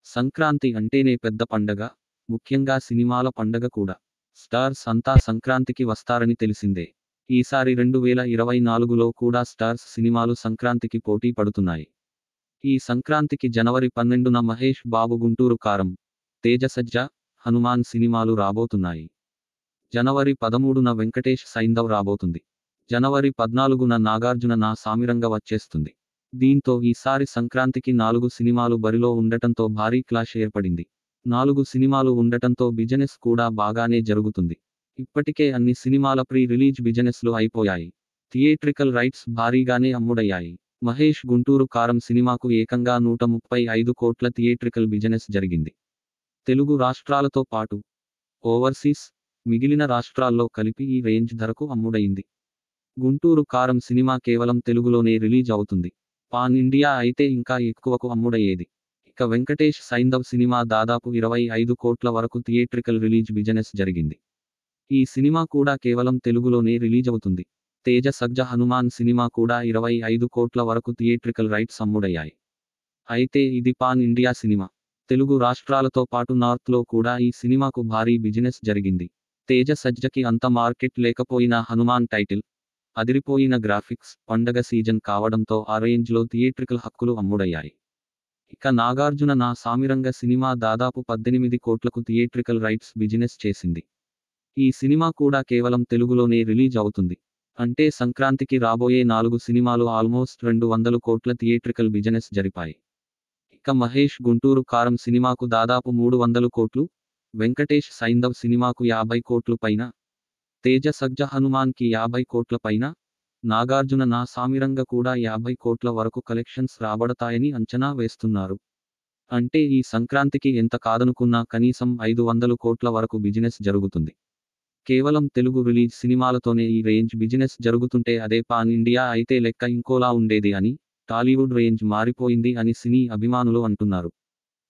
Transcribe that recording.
సంక్రాంతి అంటేనే పెద్ద పండగ ముఖ్యంగా సినిమాల పండగ కూడా స్టార్స్ అంతా సంక్రాంతికి వస్తారని తెలిసిందే ఈసారి రెండు వేల ఇరవై నాలుగులో కూడా స్టార్స్ సినిమాలు సంక్రాంతికి పోటీ పడుతున్నాయి ఈ సంక్రాంతికి జనవరి పన్నెండున మహేష్ బాబు గుంటూరు కారం తేజసజ్జ హనుమాన్ సినిమాలు రాబోతున్నాయి జనవరి పదమూడున వెంకటేష్ సైందవ్ రాబోతుంది జనవరి పద్నాలుగున నాగార్జున నా సామిరంగ వచ్చేస్తుంది దీంతో ఈసారి సంక్రాంతికి నాలుగు సినిమాలు బరిలో ఉండటంతో భారీ క్లాష్ ఏర్పడింది నాలుగు సినిమాలు ఉండటంతో బిజినెస్ కూడా బాగానే జరుగుతుంది ఇప్పటికే అన్ని సినిమాల ప్రీ రిలీజ్ బిజినెస్లు అయిపోయాయి థియేట్రికల్ రైట్స్ భారీగానే అమ్ముడయ్యాయి మహేష్ గుంటూరు కారం సినిమాకు ఏకంగా నూట ముప్పై ఐదు కోట్ల థియేట్రికల్ బిజినెస్ జరిగింది తెలుగు రాష్ట్రాలతో పాటు ఓవర్సీస్ మిగిలిన రాష్ట్రాల్లో కలిపి ఈ రేంజ్ ధరకు అమ్ముడయింది గుంటూరు కారం సినిమా కేవలం తెలుగులోనే రిలీజ్ అవుతుంది పాన్ ఇండియా అయితే ఇంకా ఎక్కువకు అమ్ముడయ్యేది ఇక వెంకటేష్ సైందవ్ సినిమా దాదాపు ఇరవై ఐదు కోట్ల వరకు థియేట్రికల్ రిలీజ్ బిజినెస్ జరిగింది ఈ సినిమా కూడా కేవలం తెలుగులోనే రిలీజ్ అవుతుంది తేజ సజ్జ హనుమాన్ సినిమా కూడా ఇరవై ఐదు కోట్ల వరకు థియేట్రికల్ రైట్స్ అమ్ముడయ్యాయి అయితే ఇది పాన్ ఇండియా సినిమా తెలుగు రాష్ట్రాలతో పాటు నార్త్లో కూడా ఈ సినిమాకు భారీ బిజినెస్ జరిగింది తేజ సజ్జకి అంత మార్కెట్ లేకపోయినా హనుమాన్ టైటిల్ అదిరిపోయిన గ్రాఫిక్స్ పండగ సీజన్ కావడంతో ఆ రేంజ్లో థియేట్రికల్ హక్కులు అమ్ముడయ్యాయి ఇక నాగార్జున నా సామిరంగ సినిమా దాదాపు పద్దెనిమిది కోట్లకు థియేట్రికల్ రైట్స్ బిజినెస్ చేసింది ఈ సినిమా కూడా కేవలం తెలుగులోనే రిలీజ్ అవుతుంది అంటే సంక్రాంతికి రాబోయే నాలుగు సినిమాలు ఆల్మోస్ట్ రెండు వందలు కోట్ల థియేట్రికల్ బిజినెస్ జరిపాయి ఇక మహేష్ గుంటూరు కారం సినిమాకు దాదాపు మూడు వందలు కోట్లు వెంకటేష్ సైందవ్ సినిమాకు యాభై కోట్లు పైన తేజ సజ్జ హనుమాన్కి యాభై కోట్ల పైన నాగార్జున నా సామిరంగ కూడా యాభై కోట్ల వరకు కలెక్షన్స్ రాబడతాయని అంచనా వేస్తున్నారు అంటే ఈ సంక్రాంతికి ఎంత కాదనుకున్నా కనీసం ఐదు వందలు కోట్ల వరకు బిజినెస్ జరుగుతుంది కేవలం తెలుగు రిలీజ్ సినిమాలతోనే ఈ రేంజ్ బిజినెస్ జరుగుతుంటే అదే పాన్ ఇండియా అయితే లెక్క ఇంకోలా ఉండేది అని టాలీవుడ్ రేంజ్ మారిపోయింది అని సినీ అభిమానులు అంటున్నారు